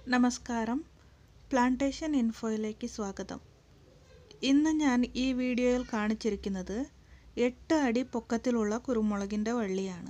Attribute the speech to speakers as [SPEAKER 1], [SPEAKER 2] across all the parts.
[SPEAKER 1] നമസ്കാരം പ്ലാന്റേഷൻ ഇൻഫോയിലേക്ക് സ്വാഗതം ഇന്ന് ഞാൻ ഈ വീഡിയോയിൽ കാണിച്ചിരിക്കുന്നത് എട്ട് അടി പൊക്കത്തിലുള്ള കുരുമുളകിൻ്റെ വള്ളിയാണ്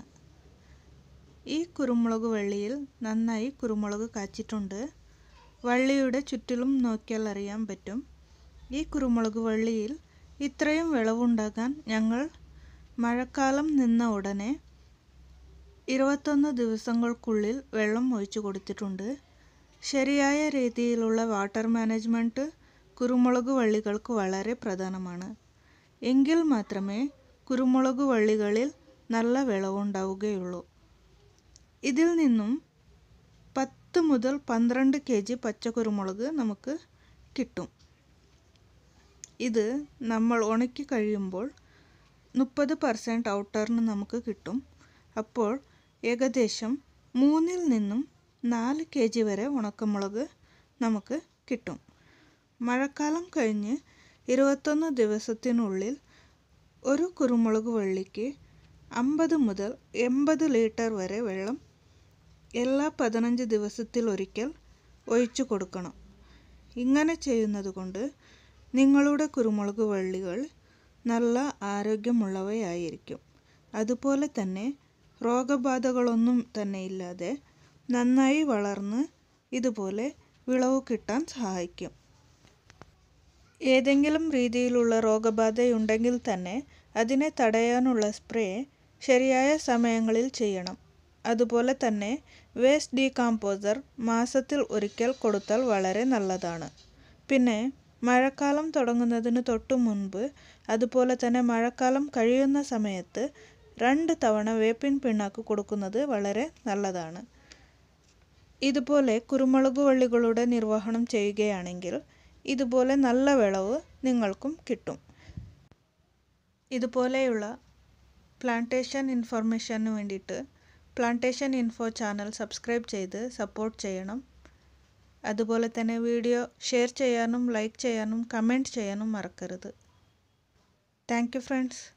[SPEAKER 1] ഈ കുരുമുളക് വള്ളിയിൽ നന്നായി കുരുമുളക് കാച്ചിട്ടുണ്ട് വള്ളിയുടെ ചുറ്റിലും നോക്കിയാൽ അറിയാൻ പറ്റും ഈ കുരുമുളക് വള്ളിയിൽ ഇത്രയും വിളവുണ്ടാകാൻ ഞങ്ങൾ മഴക്കാലം നിന്ന ഉടനെ ഇരുപത്തൊന്ന് ദിവസങ്ങൾക്കുള്ളിൽ വെള്ളം ഒഴിച്ചു കൊടുത്തിട്ടുണ്ട് ശരിയായ രീതിയിലുള്ള വാട്ടർ മാനേജ്മെൻറ്റ് കുരുമുളക് വള്ളികൾക്ക് വളരെ പ്രധാനമാണ് എങ്കിൽ മാത്രമേ കുരുമുളക് വള്ളികളിൽ നല്ല വിളവുണ്ടാവുകയുള്ളൂ ഇതിൽ നിന്നും പത്ത് മുതൽ പന്ത്രണ്ട് കെ ജി പച്ചക്കുരുമുളക് നമുക്ക് കിട്ടും ഇത് നമ്മൾ ഉണക്കി കഴിയുമ്പോൾ മുപ്പത് പെർസെൻറ്റ് ഔട്ടറിന് നമുക്ക് കിട്ടും അപ്പോൾ ഏകദേശം മൂന്നിൽ നിന്നും നാല് കെ ജി വരെ ഉണക്കമുളക് നമുക്ക് കിട്ടും മഴക്കാലം കഴിഞ്ഞ് ഇരുപത്തൊന്ന് ദിവസത്തിനുള്ളിൽ ഒരു കുരുമുളക് വള്ളിക്ക് അമ്പത് മുതൽ എൺപത് ലിറ്റർ വരെ വെള്ളം എല്ലാ പതിനഞ്ച് ദിവസത്തിലൊരിക്കൽ ഒഴിച്ചു കൊടുക്കണം ഇങ്ങനെ ചെയ്യുന്നത് കൊണ്ട് നിങ്ങളുടെ കുരുമുളക് വള്ളികൾ നല്ല ആരോഗ്യമുള്ളവയായിരിക്കും അതുപോലെ തന്നെ രോഗബാധകളൊന്നും തന്നെ ഇല്ലാതെ നന്നായി വളർന്ന് ഇതുപോലെ വിളവ് കിട്ടാൻ സഹായിക്കും ഏതെങ്കിലും രീതിയിലുള്ള രോഗബാധയുണ്ടെങ്കിൽ തന്നെ അതിനെ തടയാനുള്ള സ്പ്രേ ശരിയായ സമയങ്ങളിൽ ചെയ്യണം അതുപോലെ തന്നെ വേസ്റ്റ് ഡീകാമ്പോസർ മാസത്തിൽ ഒരിക്കൽ കൊടുത്താൽ വളരെ നല്ലതാണ് പിന്നെ മഴക്കാലം തുടങ്ങുന്നതിന് തൊട്ടു മുൻപ് അതുപോലെ തന്നെ മഴക്കാലം കഴിയുന്ന സമയത്ത് രണ്ട് തവണ വേപ്പിൻ പിണ്ണാക്ക് കൊടുക്കുന്നത് വളരെ നല്ലതാണ് ഇതുപോലെ കുരുമുളക് വള്ളികളുടെ നിർവഹണം ചെയ്യുകയാണെങ്കിൽ ഇതുപോലെ നല്ല വിളവ് നിങ്ങൾക്കും കിട്ടും ഇതുപോലെയുള്ള പ്ലാന്റേഷൻ ഇൻഫർമേഷന് വേണ്ടിയിട്ട് പ്ലാന്റേഷൻ ഇൻഫോ ചാനൽ സബ്സ്ക്രൈബ് ചെയ്ത് സപ്പോർട്ട് ചെയ്യണം അതുപോലെ തന്നെ വീഡിയോ ഷെയർ ചെയ്യാനും ലൈക്ക് ചെയ്യാനും കമൻറ്റ് ചെയ്യാനും മറക്കരുത് താങ്ക് യു ഫ്രണ്ട്സ്